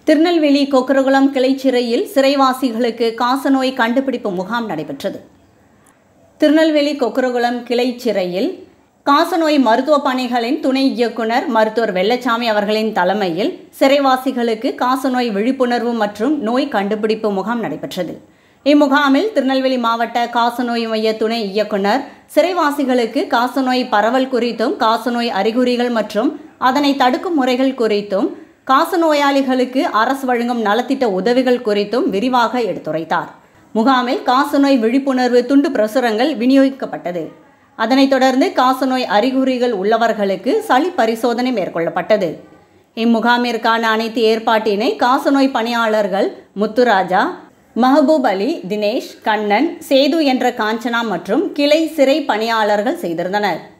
திருநெல்வேலி கொக்கரகுளம் கிளை சிறையில் சிறைவாசிகளுக்கு காசநோய் கண்டுபிடிப்பு முகாம் நடைபெற்றது திருநெல்வேலி கொக்கரகுளம் கிளை சிறையில் காசநோய் மருத்துவ பணிகளின் துணை இயக்குனர் மருத்துவர் வெள்ளச்சாமி அவர்களின் தலைமையில் சிறைவாசிகளுக்கு காசநோய் விழிப்புணர்வு மற்றும் நோய் கண்டுபிடிப்பு முகாம் நடைபெற்றது இம்முகாமில் திருநெல்வேலி மாவட்ட காசநோய் மைய துணை இயக்குனர் சிறைவாசிகளுக்கு காசநோய் பரவல் குறித்தும் காசநோய் அறிகுறிகள் மற்றும் அதனை தடுக்கும் முறைகள் குறித்தும் காசநோயாளிகளுக்கு அரசு வழங்கும் நலத்திட்ட உதவிகள் குறித்தும் விரிவாக எடுத்துரைத்தார் முகாமில் காசநோய் விழிப்புணர்வு துண்டு பிரசுரங்கள் விநியோகிக்கப்பட்டது அதனைத் தொடர்ந்து காசநோய் அறிகுறிகள் உள்ளவர்களுக்கு சளி பரிசோதனை மேற்கொள்ளப்பட்டது இம்முகாமிற்கான அனைத்து ஏற்பாட்டினை காசநோய் பணியாளர்கள் முத்துராஜா மஹபூப் அலி தினேஷ் கண்ணன் சேது என்ற காஞ்சனா மற்றும் கிளை சிறை பணியாளர்கள் செய்திருந்தனர்